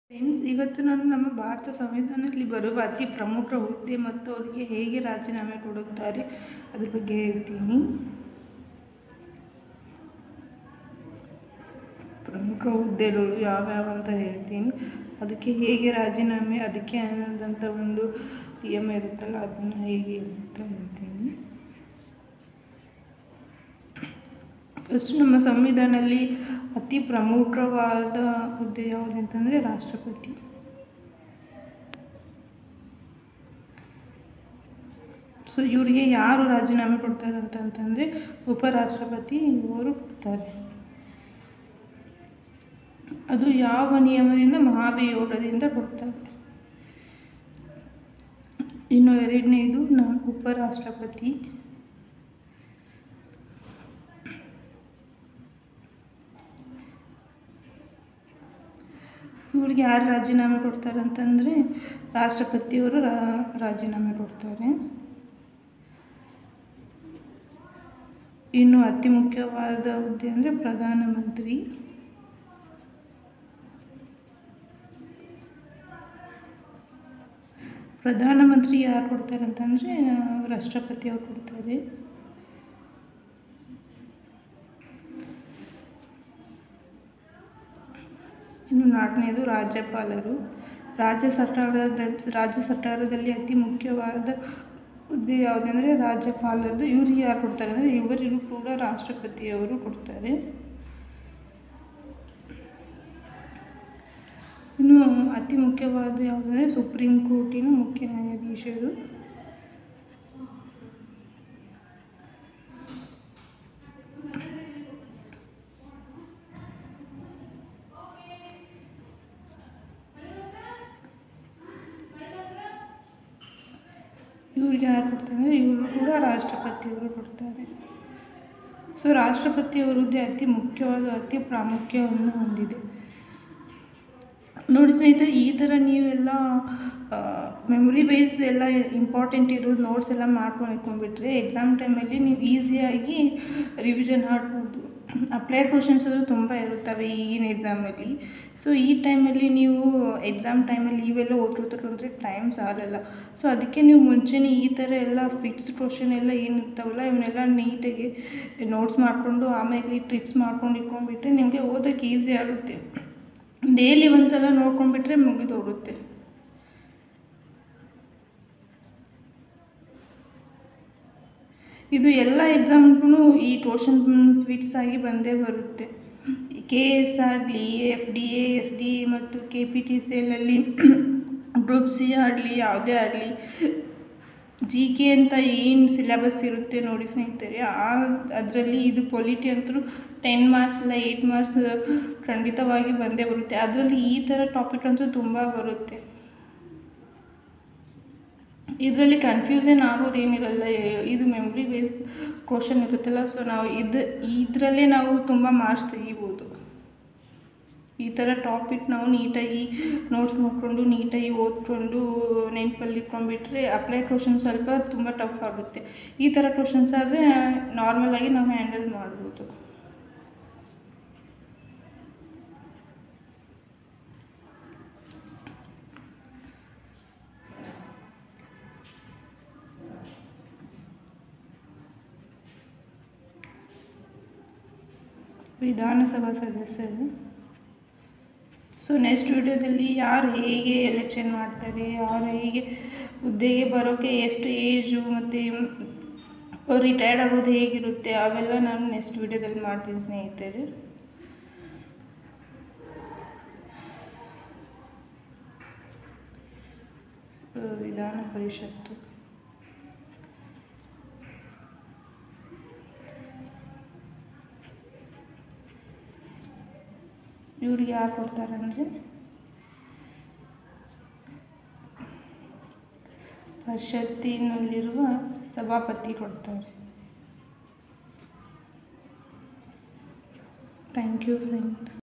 friends ಇವತ್ತು ನಾನು ನಮ್ಮ ಭಾರತ ಸಂವಿಧಾನದಲ್ಲಿ ಬರುವ ಅತಿ ಪ್ರಮುಖ ಹುದ್ದೆ ಮತ್ತು ಅವರಿಗೆ ಹೇಗೆ ರಾಜೀನಾಮೆ ಕೊಡುತ್ತಾರೆ ಅದ್ರ ಬಗ್ಗೆ ಹೇಳ್ತೀನಿ ಪ್ರಮುಖ ಹುದ್ದೆಗಳು ಯಾವ್ಯಾವ ಅಂತ ಹೇಳ್ತೀನಿ ಅದಕ್ಕೆ ಹೇಗೆ ರಾಜೀನಾಮೆ ಅದಕ್ಕೆ ಅನ್ನೋದಂಥ ಒಂದು ನಿಯಮ ಇರುತ್ತಲ್ಲ ಅದನ್ನು ಹೇಗೆ ಅಂತ ಹೇಳ್ತೀನಿ ಫಸ್ಟ್ ನಮ್ಮ ಸಂವಿಧಾನದಲ್ಲಿ ಅತಿ ಪ್ರಮುಖವಾದ ಹುದ್ದೆ ಯಾವುದು ಅಂತಂದರೆ ರಾಷ್ಟ್ರಪತಿ ಸೊ ಇವರಿಗೆ ಯಾರು ರಾಜೀನಾಮೆ ಕೊಡ್ತಾರೆ ಅಂತಂತಂದರೆ ಉಪರಾಷ್ಟ್ರಪತಿ ಇವರು ಕೊಡ್ತಾರೆ ಅದು ಯಾವ ನಿಯಮದಿಂದ ಮಹಾಭಿಯೋಗದಿಂದ ಕೊಡ್ತಾರೆ ಇನ್ನು ಎರಡನೇದು ನ ಉಪರಾಷ್ಟ್ರಪತಿ ಇವ್ರಿಗೆ ಯಾರು ರಾಜೀನಾಮೆ ಕೊಡ್ತಾರೆ ಅಂತಂದರೆ ರಾಷ್ಟ್ರಪತಿಯವರು ರಾಜೀನಾಮೆ ಕೊಡ್ತಾರೆ ಇನ್ನು ಅತಿ ಮುಖ್ಯವಾದ ಹುದ್ದೆ ಅಂದರೆ ಪ್ರಧಾನಮಂತ್ರಿ ಪ್ರಧಾನಮಂತ್ರಿ ಯಾರು ಕೊಡ್ತಾರೆ ಅಂತಂದರೆ ರಾಷ್ಟ್ರಪತಿಯವರು ಕೊಡ್ತಾರೆ ಇನ್ನು ನಾಲ್ಕನೇದು ರಾಜ್ಯಪಾಲರು ರಾಜ್ಯ ಸರ್ಕಾರದ ರಾಜ್ಯ ಸರ್ಕಾರದಲ್ಲಿ ಅತಿ ಮುಖ್ಯವಾದ ಹುದ್ದೆ ಯಾವುದಂದರೆ ರಾಜ್ಯಪಾಲರದು ಇವ್ರಿಗೆ ಯಾರು ಕೊಡ್ತಾರೆ ಅಂದರೆ ಇವರಿಗೂ ಕೂಡ ರಾಷ್ಟ್ರಪತಿಯವರು ಕೊಡ್ತಾರೆ ಇನ್ನು ಅತಿ ಮುಖ್ಯವಾದ ಯಾವುದಂದರೆ ಸುಪ್ರೀಂ ಕೋರ್ಟಿನ ಮುಖ್ಯ ನ್ಯಾಯಾಧೀಶರು ಇವ್ರಿಗೆ ಯಾರು ಕೊಡ್ತಾರೆ ಅಂದರೆ ಇವರು ಕೂಡ ರಾಷ್ಟ್ರಪತಿಯವರು ಕೊಡ್ತಾರೆ ಸೊ ರಾಷ್ಟ್ರಪತಿಯವರ ಹುದ್ದೆ ಅತಿ ಮುಖ್ಯವಾದ ಅತಿ ಪ್ರಾಮುಖ್ಯವನ್ನು ಹೊಂದಿದೆ ನೋಡಿ ಸ್ನೇಹಿತರೆ ಈ ಥರ ನೀವೆಲ್ಲ ಮೆಮೊರಿ ಬೇಸ್ ಎಲ್ಲ ಇಂಪಾರ್ಟೆಂಟ್ ಇರೋದು ನೋಟ್ಸ್ ಎಲ್ಲ ಮಾಡ್ಕೊಂಡು ಇಟ್ಕೊಂಡ್ಬಿಟ್ರೆ ಎಕ್ಸಾಮ್ ಟೈಮಲ್ಲಿ ನೀವು ಈಸಿಯಾಗಿ ರಿವಿಷನ್ ಮಾಡ್ಬೋದು ಅಪ್ಲೈಡ್ ಕ್ವಶನ್ಸ್ ಅದು ತುಂಬ ಇರುತ್ತವೆ ಈಗಿನ ಎಕ್ಸಾಮಲ್ಲಿ ಸೊ ಈ ಟೈಮಲ್ಲಿ ನೀವು ಎಕ್ಸಾಮ್ ಟೈಮಲ್ಲಿ ಇವೆಲ್ಲ ಓದ್ಕೊತಾರೆ ಟೈಮ್ ಸಾಲಲ್ಲ ಸೊ ಅದಕ್ಕೆ ನೀವು ಮುಂಚೆನೇ ಈ ಥರ ಎಲ್ಲ ಫಿಕ್ಸ್ ಕ್ವಶನ್ ಎಲ್ಲ ಏನು ಇರ್ತಾವಲ್ಲ ಇವನ್ನೆಲ್ಲ ನೀಟಾಗಿ ನೋಟ್ಸ್ ಮಾಡಿಕೊಂಡು ಆಮೇಲೆ ಟ್ರಿಕ್ಸ್ ಮಾಡ್ಕೊಂಡು ಇಟ್ಕೊಂಡ್ಬಿಟ್ರೆ ನಿಮಗೆ ಓದೋಕ್ಕೆ ಈಸಿ ಆಗುತ್ತೆ ಡೈಲಿ ಒಂದು ಸಲ ನೋಡ್ಕೊಂಡ್ಬಿಟ್ರೆ ಮುಗಿದು ಹೋಗುತ್ತೆ ಇದು ಎಲ್ಲ ಎಕ್ಸಾಮ್ಗೂ ಈ ಕ್ವಶನ್ ಫಿಕ್ಸ್ ಆಗಿ ಬಂದೇ ಬರುತ್ತೆ ಕೆ ಎಸ್ ಆಗಲಿ F D A S D A ಮತ್ತು ಕೆ ಪಿ ಟಿ ಸಿ ಎಲ್ಲಲ್ಲಿ ಗ್ರೂಪ್ ಸಿ ಆಗಲಿ ಯಾವುದೇ ಆಗಲಿ ಜಿ ಕೆ ಅಂತ ಏನು ಸಿಲೆಬಸ್ ಇರುತ್ತೆ ನೋಡಿ ಸ್ನೇಹಿತರೆ ಆ ಅದರಲ್ಲಿ ಇದು ಪೊಲಿಟಿ ಅಂತೂ ಟೆನ್ ಮಾರ್ಕ್ಸ್ ಇಲ್ಲ ಏಯ್ಟ್ ಮಾರ್ಕ್ಸ್ ಖಂಡಿತವಾಗಿ ಬಂದೇ ಬರುತ್ತೆ ಅದರಲ್ಲಿ ಈ ಥರ ಟಾಪಿಕ್ ಅಂತೂ ತುಂಬ ಬರುತ್ತೆ ಇದರಲ್ಲಿ ಕನ್ಫ್ಯೂಷನ್ ಆಗೋದೇನಿರಲ್ಲ ಇದು ಮೆಮ್ರಿ ಬೇಸ್ ಕ್ವಶನ್ ಇರುತ್ತಲ್ಲ ಸೊ ನಾವು ಇದು ಇದರಲ್ಲೇ ನಾವು ತುಂಬ ಮಾರ್ಕ್ಸ್ ತೆಗಿಬೋದು ಈ ಥರ ಟಾಪಿಕ್ ನಾವು ನೀಟಾಗಿ ನೋಟ್ಸ್ ನೋಡಿಕೊಂಡು ನೀಟಾಗಿ ಓದ್ಕೊಂಡು ನೆನಪಲ್ಲಿ ಇಟ್ಕೊಂಡ್ಬಿಟ್ರೆ ಅಪ್ಲೈ ಕ್ವಶನ್ ಸ್ವಲ್ಪ ತುಂಬ ಟಫ್ ಆಗುತ್ತೆ ಈ ಥರ ಕ್ವಶನ್ಸ್ ಆದರೆ ನಾರ್ಮಲಾಗಿ ನಾವು ಹ್ಯಾಂಡಲ್ ಮಾಡ್ಬೋದು ವಿಧಾನಸಭಾ ಸದಸ್ಯರು ಸೊ ನೆಕ್ಸ್ಟ್ ವಿಡಿಯೋದಲ್ಲಿ ಯಾರು ಹೇಗೆ ಎಲೆಕ್ಷನ್ ಮಾಡ್ತಾರೆ ಯಾರು ಹೇಗೆ ಹುದ್ದೆಗೆ ಬರೋಕ್ಕೆ ಎಷ್ಟು ಏಜು ಮತ್ತು ರಿಟೈರ್ಡ್ ಆಗೋದು ಹೇಗಿರುತ್ತೆ ಅವೆಲ್ಲ ನಾನು ನೆಕ್ಸ್ಟ್ ವಿಡಿಯೋದಲ್ಲಿ ಮಾಡ್ತೀನಿ ಸ್ನೇಹಿತರೆ ವಿಧಾನ ಪರಿಷತ್ತು ಇವ್ರಿಗೆ ಯಾರು ಕೊಡ್ತಾರೆ ಅಂದರೆ ಪರಿಷತ್ತಿನಲ್ಲಿರುವ ಸಭಾಪತಿ ಕೊಡ್ತಾರೆ ಥ್ಯಾಂಕ್ ಯು ಫ್ರೆಂಡ್ಸ್